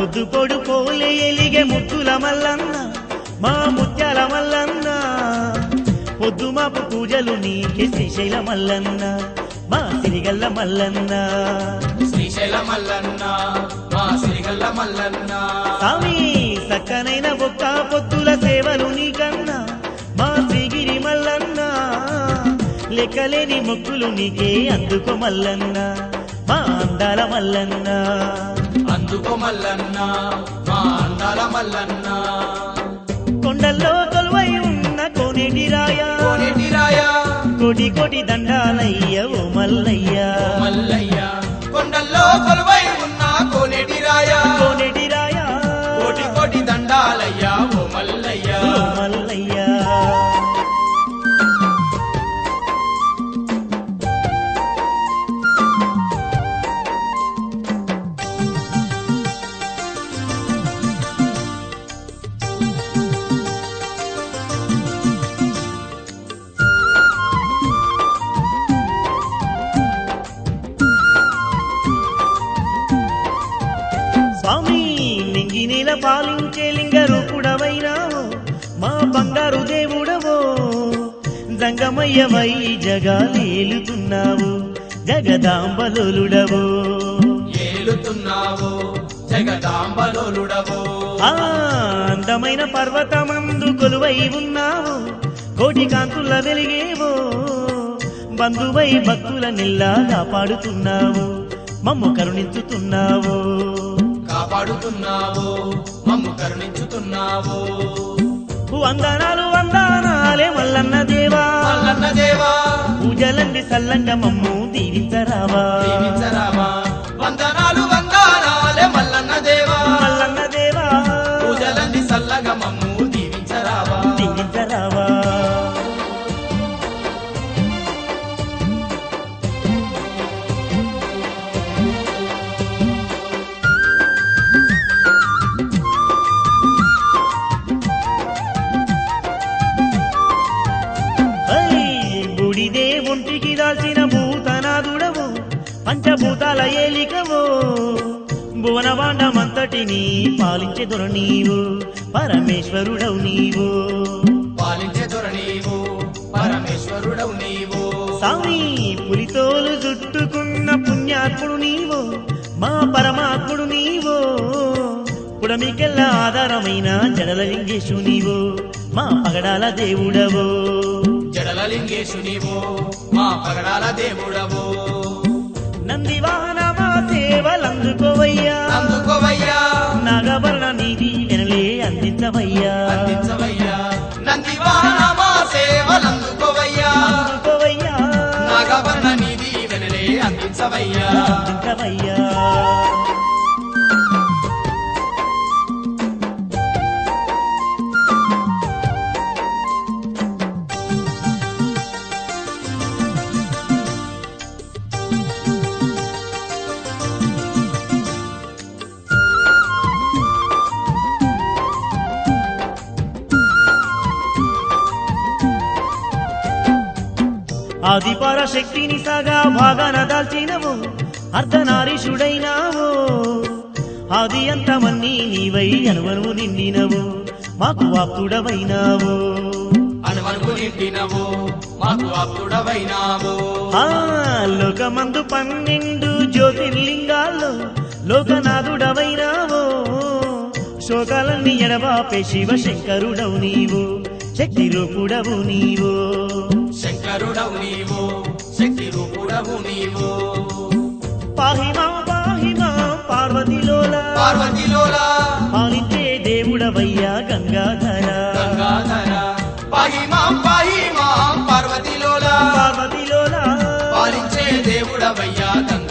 పొద్దు పొడు పోలే ఎలిగే ముద్దుల మల్లన్న మా ముత్యాల మల్లన్న పొద్దు మాపు పూజలు నీకే శ్రీశైల మల్లన్న మా సిరిగల్ల మల్లన్న శ్రీశైల మల్లన్న మా సిరిగల్ల మల్లన్న స్వామి సక్కనైన ఒక్క పొద్దుల సేవలు నీకన్నా మా శ్రీగిరి మల్లన్న లెక్కలేని మొక్కులు నీకే అందుకో మల్లన్న మా అందాల మల్లన్న అందుకో మల్లన్న మా అందాల మల్లన్న కొండల్లో కొలువై ఉన్న కోనేటి రాయ కోనేటి రాయ కోటి కోటి దండాలయ్య ఓ మల్లయ్య మల్లయ్య కొండల్లో కొలువై ఉన్న కోనేటి రాయ కోనేటి రాయ కోటి కోటి దండాలయ్య ఓ మల్లయ్య ఓ మల్లయ్య స్వామి నింగి నీల పాలించే లింగ రూపుడవైనావు మా బంగారు దేవుడవో జంగమయ్యవై జగాలేలుతున్నావు జగదాంబలుడవో ఏలుతున్నావు జగదాంబలోలుడవో ఆ అందమైన పర్వతమందు కొలువై ఉన్నావు కోటి కాంతుల వెలిగేవో బంధువై భక్తుల నిల్లా కాపాడుతున్నావు మమ్ము కరుణించుతున్నావు కాపాడుతున్నావు మమ్ము కరుణించుతున్నావు వందనాలు వందనాలే మల్లన్న దేవా మల్లన్న దేవా పూజలంది సల్లంగా మమ్ము దీవించరావా దీవించరామా వందనాలు వందనాలే మల్లన్న దేవా మల్లన్న దేవా పూజలన్నీ సల్లగా మమ్ము దీవించరావా దీవించరావా ఐ, బుడిదే ఒంటికి దాల్చిన భూతనాదుడవు పంచభూతాల ఏలికవో భువనవాండమంతటిని పాలించే దొర నీవు పరమేశ్వరుడవు నీవు పాలించే దొర నీవు పరమేశ్వరుడవు నీవు స్వామి పులితోలు చుట్టుకున్న పుణ్యాత్ముడు నీవు మా పరమాత్ముడు నీవు పుడమికెల్ల ఆధారమైన జడల లింగేశు నీవు మా పగడాల దేవుడవో జడల లింగేశు నీవు మా పగడాల దేవుడవు నంది వాహన మా సేవలందుకోవయ్యా అందుకోవయ్యా నాగభరణ నీది వెనలే అందించవయ్యా అందించవయ్యా నంది వాహన మా సేవలందుకోవయ్యా అందుకోవయ్యా నాగవర్ణ నిధి వెనలే అందించవయ్యా అందించవయ్యా ఆదిపర శక్తిని సగా భాగాన దాల్చినవు అర్ధనారీషుడైనావు ఆది అంతమన్నీ నీవై అనువనువు నిండినవు మాకు ఆప్తుడవైనావు అనువనుకు నిండినవు మాకు అప్పుడవైనావు ఆ లోకమందు పన్నెండు జ్యోతిర్లింగాల్లో లోకనాథుడవైనావు శోకాలన్నీ ఎడబాపే శివ శంకరుడవు నీవు శక్తి రూపుడవు నీవు శంకరుడవు నీవు శక్తి రూపుడవు నీవు పాహిమా పాహిమా పార్వతిలోల పార్వతిలోలా పాలించే దేవుడవయ్యా గంగాధర గంగాధర పాహిమాం పాహిమాం పార్వతిలోలా పార్వతిలోల పాలించే దేవుడవయ్యా గంగాధర